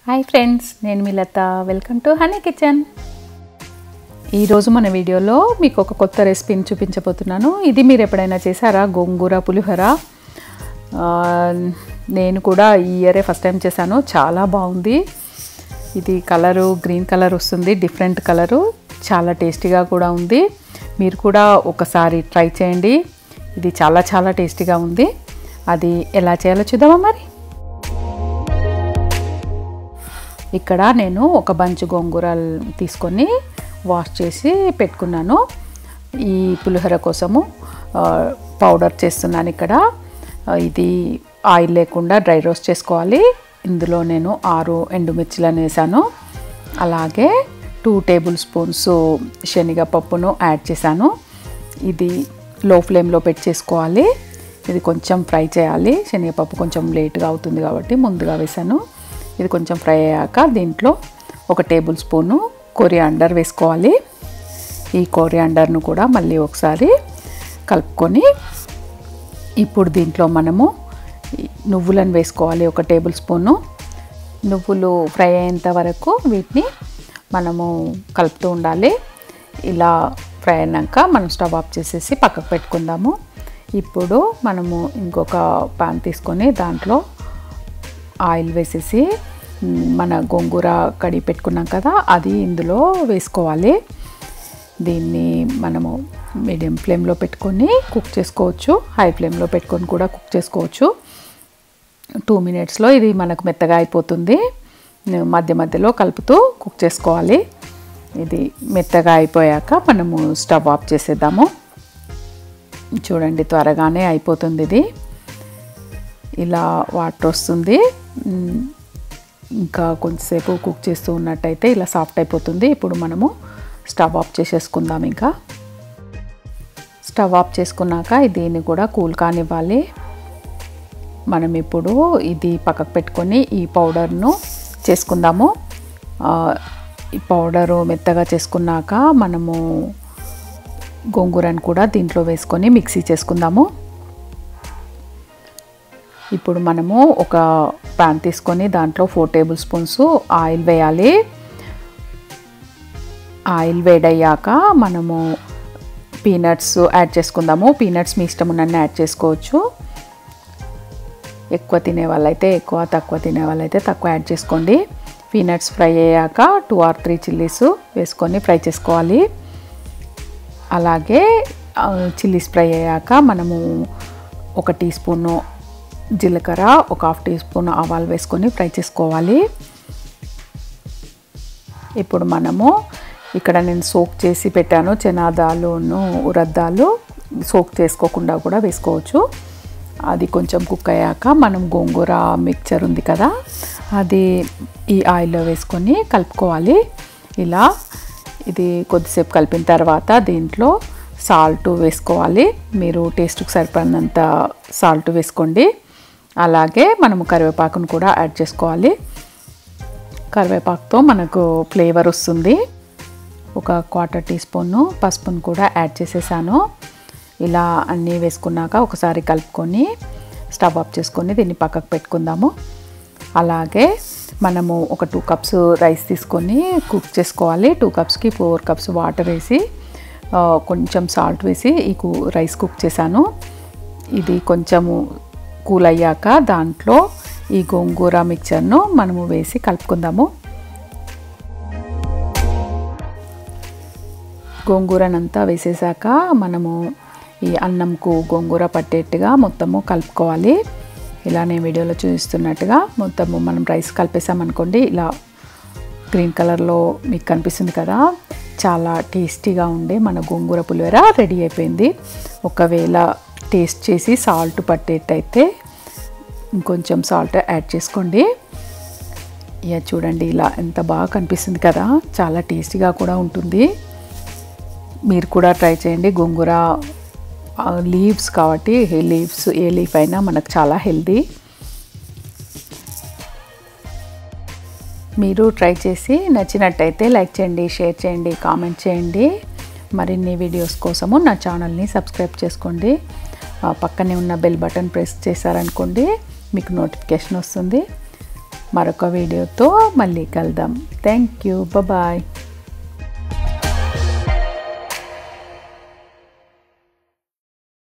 hi friends నేను మీ Latha welcome to honey kitchen ఈరోజు మన వీడియోలో మీకు ఒక కొత్త రెసిపీని చూపించబోతున్నాను ఇది మీరు ఎప్పుడైనా చేశారా గోంగూర పులిహోర ఆ, నేను కూడా ఈ ఇయరే ఫస్ట్ టైం చేశాను చాలా బాగుంది ఇది కలరు గ్రీన్ కలర్ వస్తుంది డిఫరెంట్ కలరు చాలా టేస్టీగా కూడా ఉంది మీరు కూడా ఒకసారి ట్రై చేయండి ఇది చాలా చాలా టేస్టీగా ఉంది అది ఎలా చేయాలో చూద్దామా మరి ఇక్కడ నేను ఒక బంచ్ గోంగూరలు తీసుకొని వాష్ చేసి పెట్టుకున్నాను ఈ పులిహోర కోసము ఆ, పౌడర్ చేస్తున్నాను ఇక్కడ ఆ, ఇది ఆయిల్ లేకుండా డ్రై రోస్ట్ చేసుకోవాలి ఇందులో నేను ఆరు ఎండుమిర్చిలను వేసాను అలాగే టూ టేబుల్ స్పూన్స్ శనగపప్పును యాడ్ చేశాను ఇది లో ఫ్లేమ్లో పెట్టి చేసుకోవాలి ఇది కొంచెం ఫ్రై చేయాలి శనగపప్పు కొంచెం లేట్గా అవుతుంది కాబట్టి ముందుగా వేసాను ఇది కొంచెం ఫ్రై అయ్యాక దీంట్లో ఒక టేబుల్ స్పూను కొరియాండర్ వేసుకోవాలి ఈ కొరియాండర్ను కూడా మళ్ళీ ఒకసారి కలుపుకొని ఇప్పుడు దీంట్లో మనము ఈ నువ్వులను వేసుకోవాలి ఒక టేబుల్ స్పూను నువ్వులు ఫ్రై అయ్యేంత వరకు వీటిని మనము కలుపుతూ ఉండాలి ఇలా ఫ్రై అయినాక మనం స్టవ్ ఆఫ్ చేసేసి పక్కకు పెట్టుకుందాము ఇప్పుడు మనము ఇంకొక పాన్ తీసుకొని దాంట్లో ఆయిల్ వేసేసి మ్, మన గోంగూర కడి పెట్టుకున్నాం కదా అది ఇందులో వేసుకోవాలి దీన్ని మనము మీడియం ఫ్లేమ్లో పెట్టుకొని కుక్ చేసుకోవచ్చు హై ఫ్లేమ్లో పెట్టుకొని కూడా కుక్ చేసుకోవచ్చు టూ మినిట్స్లో ఇది మనకు మెత్తగా అయిపోతుంది మధ్య మధ్యలో కలుపుతూ కుక్ చేసుకోవాలి ఇది మెత్తగా అయిపోయాక మనము స్టవ్ ఆఫ్ చేసేద్దాము చూడండి త్వరగానే అయిపోతుంది ఇది ఇలా వాటర్ వస్తుంది మ్, ఇంకా కొంచెంసేపు కుక్ చేస్తూ ఉన్నట్టయితే ఇలా సాఫ్ట్ అయిపోతుంది ఇప్పుడు మనము స్టవ్ ఆఫ్ చేసేసుకుందాం ఇంకా స్టవ్ ఆఫ్ చేసుకున్నాక దీన్ని కూడా కూల్ కానివ్వాలి మనం ఇప్పుడు ఇది పక్కకు పెట్టుకొని ఈ పౌడర్ను చేసుకుందాము ఆ, ఈ పౌడరు మెత్తగా చేసుకున్నాక మనము గోంగూరను కూడా దీంట్లో వేసుకొని మిక్సీ చేసుకుందాము ఇప్పుడు మనము ఒక ప్యాన్ తీసుకొని దాంట్లో ఫోర్ టేబుల్ స్పూన్స్ ఆయిల్ వేయాలి ఆయిల్ వేడయ్యాక మనము పీనట్స్ యాడ్ చేసుకుందాము పీనట్స్ మీ ఇష్టం ఉన్నన్ని యాడ్ చేసుకోవచ్చు ఎక్కువ తినే వాళ్ళైతే ఎక్కువ తక్కువ తినే వాళ్ళైతే తక్కువ యాడ్ చేసుకోండి పీనట్స్ ఫ్రై అయ్యాక టూ ఆర్ త్రీ చిల్లీస్ వేసుకొని ఫ్రై చేసుకోవాలి అలాగే చిల్లీస్ ఫ్రై అయ్యాక మనము ఒక టీ స్పూను జీలకర్ర ఒక హాఫ్ టీ స్పూన్ ఆవాలు వేసుకొని ఫ్రై చేసుకోవాలి ఇప్పుడు మనము ఇక్కడ నేను సోక్ చేసి పెట్టాను చెనాదాలును ఉరద్దాలు సోక్ చేసుకోకుండా కూడా వేసుకోవచ్చు అది కొంచెం కుక్ అయ్యాక మనం గోంగూర మిక్చర్ ఉంది కదా అది ఈ ఆయిల్లో వేసుకొని కలుపుకోవాలి ఇలా ఇది కొద్దిసేపు కలిపిన తర్వాత దీంట్లో సాల్ట్ వేసుకోవాలి మీరు టేస్ట్కి సరిపడినంత సాల్ట్ వేసుకోండి అలాగే మనము కరివేపాకును కూడా యాడ్ చేసుకోవాలి కరివేపాకుతో మనకు ఫ్లేవర్ వస్తుంది ఒక క్వార్టర్ టీ స్పూన్ పసుపును కూడా యాడ్ చేసేసాను ఇలా అన్నీ వేసుకున్నాక ఒకసారి కలుపుకొని స్టవ్ ఆఫ్ చేసుకొని దీన్ని పక్కకు పెట్టుకుందాము అలాగే మనము ఒక టూ కప్స్ రైస్ తీసుకొని కుక్ చేసుకోవాలి టూ కప్స్కి ఫోర్ కప్స్ వాటర్ వేసి ఆ, కొంచెం సాల్ట్ వేసి ఈ కు రైస్ కుక్ చేశాను ఇది కొంచెము కూల్ అయ్యాక దాంట్లో ఈ గోంగూర మిక్చర్ను మనము వేసి కలుపుకుందాము గోంగూరనంతా వేసేసాక మనము ఈ అన్నంకు గోంగూర పట్టేట్టుగా మొత్తము కలుపుకోవాలి ఇలా నేను వీడియోలో చూపిస్తున్నట్టుగా మొత్తము మనం రైస్ కలిపేసామనుకోండి ఇలా గ్రీన్ కలర్లో మీకు కనిపిస్తుంది కదా చాలా టేస్టీగా ఉండే మన గోంగూర పులిహోర రెడీ అయిపోయింది ఒకవేళ టేస్ట్ చేసి సాల్ట్ పట్టేట్టయితే ఇంకొంచెం సాల్ట్ యాడ్ చేసుకోండి ఇక చూడండి ఇలా ఎంత బాగా కనిపిస్తుంది కదా చాలా టేస్టీగా కూడా ఉంటుంది మీరు కూడా ట్రై చేయండి గోంగూర లీవ్స్ కాబట్టి లీవ్స్ ఏ లీఫ్ అయినా మనకు చాలా హెల్దీ మీరు ట్రై చేసి నచ్చినట్టయితే లైక్ చేయండి షేర్ చేయండి కామెంట్ చేయండి మరిన్ని వీడియోస్ కోసము నా ఛానల్ని సబ్స్క్రైబ్ చేసుకోండి ఆ, పక్కనే ఉన్న బెల్ బటన్ ప్రెస్ చేశారనుకోండి మీకు నోటిఫికేషన్ వస్తుంది మరొక వీడియోతో మళ్ళీ కలుద్దాం థ్యాంక్ యూ బాయ్